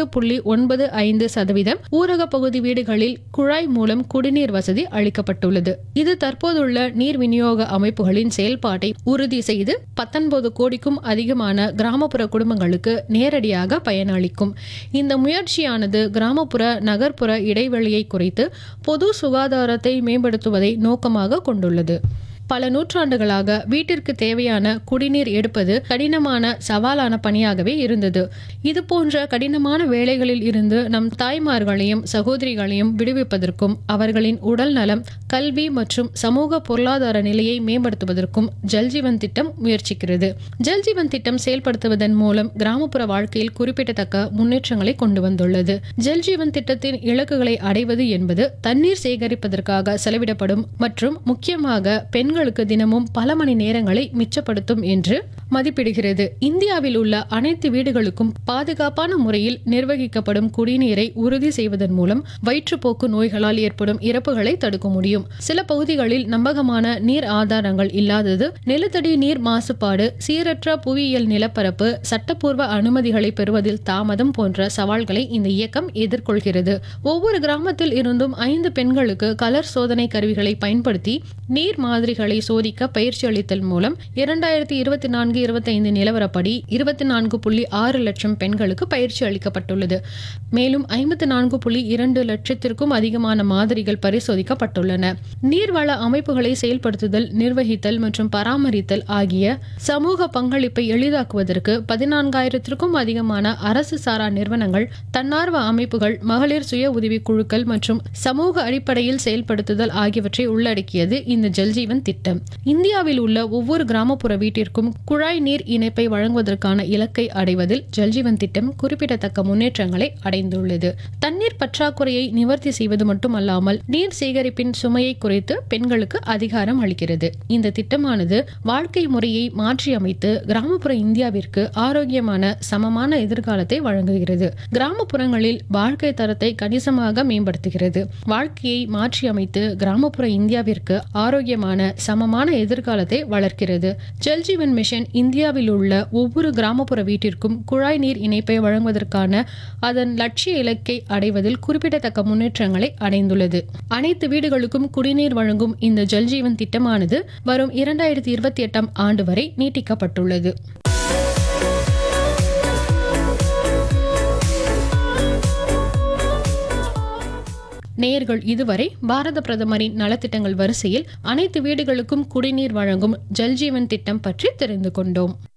நான்கு புள்ளி ஒன்பது ஐந்து சதவீதம் ஊரக பகுதி வீடுகளில் குழாய் மூலம் குடிநீர் வசதி அளிக்கப்பட்டுள்ளது இது தற்போதுள்ள நீர் விநியோக அமைப்புகளின் செயல்பாட்டை உறுதி செய்து பத்தொன்பது கோடிக்கும் அதிகமான கிராமப்புற குடும்பங்களுக்கு நேரடியாக பயனளிக்கும் இந்த முயற்சியானது கிராமப்புற நகர்ப்புற இடைவெளியை குறைத்து பொது சுகாதாரத்தை மேம்படுத்துவதை நோக்கமாக கொண்டுள்ளது பல நூற்றாண்டுகளாக வீட்டிற்கு தேவையான குடிநீர் எடுப்பது கடினமான சவாலான பணியாகவே இருந்தது இது போன்ற கடினமான வேலைகளில் இருந்து நம் தாய்மார்களையும் சகோதரிகளையும் விடுவிப்பதற்கும் அவர்களின் உடல் நலம் கல்வி மற்றும் சமூக பொருளாதார நிலையை மேம்படுத்துவதற்கும் ஜல்ஜீவன் திட்டம் முயற்சிக்கிறது ஜல்ஜீவன் திட்டம் செயல்படுத்துவதன் மூலம் கிராமப்புற வாழ்க்கையில் குறிப்பிடத்தக்க முன்னேற்றங்களை கொண்டு வந்துள்ளது ஜல்ஜீவன் திட்டத்தின் இலக்குகளை அடைவது என்பது தண்ணீர் சேகரிப்பதற்காக செலவிடப்படும் மற்றும் முக்கியமாக பெண்களுக்கு தினமும் பல மணி நேரங்களை மிச்சப்படுத்தும் என்று மதிப்பிடுகிறது இந்தியாவில் உள்ள அனைத்து வீடுகளுக்கும் பாதுகாப்பான முறையில் நிர்வகிக்கப்படும் குடிநீரை உறுதி செய்வதன் மூலம் வயிற்றுப்போக்கு நோய்களால் ஏற்படும் இறப்புகளை தடுக்க முடியும் சில பகுதிகளில் நம்பகமான நீர் ஆதாரங்கள் இல்லாதது நிலத்தடி நீர் மாசுபாடு சீரற்ற புவியியல் நிலப்பரப்பு சட்டப்பூர்வ அனுமதிகளை பெறுவதில் தாமதம் போன்ற சவால்களை இந்த இயக்கம் எதிர்கொள்கிறது ஒவ்வொரு கிராமத்தில் இருந்தும் ஐந்து பெண்களுக்கு கலர் சோதனை கருவிகளை பயன்படுத்தி நீர் மாதிரிகளை சோதிக்க பயிற்சி அளித்தல் மூலம் இரண்டாயிரத்தி இருபத்தி நான்கு இருபத்தைந்து நிலவரப்படி இருபத்தி நான்கு புள்ளி ஆறு லட்சம் பெண்களுக்கு பயிற்சி அளிக்கப்பட்டுள்ளது மேலும் ஐம்பத்தி நான்கு புள்ளி இரண்டு லட்சத்திற்கும் அதிகமான மாதிரிகள் பரிசோதிக்கப்பட்டுள்ளன நீர்வள அமைப்புகளை செயல்படுத்துதல் நிர்வகித்தல் மற்றும் பராமரித்தல் ஆகிய சமூக பங்களிப்பை எளிதாக்குவதற்கு பதினான்காயிரத்திற்கும் அதிகமான அரசு சாரா நிறுவனங்கள் தன்னார்வ அமைப்புகள் மகளிர் சுய உதவி குழுக்கள் மற்றும் சமூக அடிப்படையில் செயல்படுத்துதல் ஆகியவற்றை உள்ளடக்கியது இந்த ஜல்ஜீவன் திட்டம் இந்தியாவில் உள்ள ஒவ்வொரு கிராமப்புற வீட்டிற்கும் குழாய் நீர் இணைப்பை வழங்குவதற்கான இலக்கை அடைவதில் ஜல்ஜீவன் திட்டம் குறிப்பிடத்தக்க முன்னேற்றங்களை அடைந்துள்ளது தண்ணீர் பற்றாக்குறையை நிவர்த்தி செய்வது மட்டுமல்லாமல் நீர் சேகரிப்பின் சுமையை குறைத்து பெண்களுக்கு அதிகாரம் அளிக்கிறது இந்த திட்டமானது வாழ்க்கை முறையை மாற்றியமைத்து கிராமப்புற இந்தியாவிற்கு ஆரோக்கியமான சமமான எதிர்காலத்தை வழங்குகிறது கிராமப்புறங்களில் வாழ்க்கை தரத்தை கணிசமாக மேம்படுத்துகிறது வாழ்க்கையை மாற்றியமைத்து கிராமப்புற இந்தியாவிற்கு ஆரோக்கியமான சமமான எதிர்காலத்தை வளர்க்கிறது ஜல்ஜீவன் மிஷன் இந்தியாவில் உள்ள ஒவ்வொரு கிராமப்புற வீட்டிற்கும் குழாய் நீர் இணைப்பை வழங்குவதற்கான அதன் லட்சிய இலக்கை அடைவதில் குறிப்பிடத்தக்க முன்னேற்றங்களை அடைந்துள்ளது அனைத்து வீடுகளுக்கும் குடிநீர் வழங்கும் இந்த ஜல்ஜீவன் திட்டமானது வரும் இரண்டாயிரத்தி இருபத்தி எட்டாம் ஆண்டு வரை நீட்டிக்கப்பட்டுள்ளது நேயர்கள் இதுவரை பாரத பிரதமரின் நலத்திட்டங்கள் வரிசையில் அனைத்து வீடுகளுக்கும் குடிநீர் வழங்கும் ஜல்ஜீவன் திட்டம் பற்றி தெரிந்து கொண்டோம்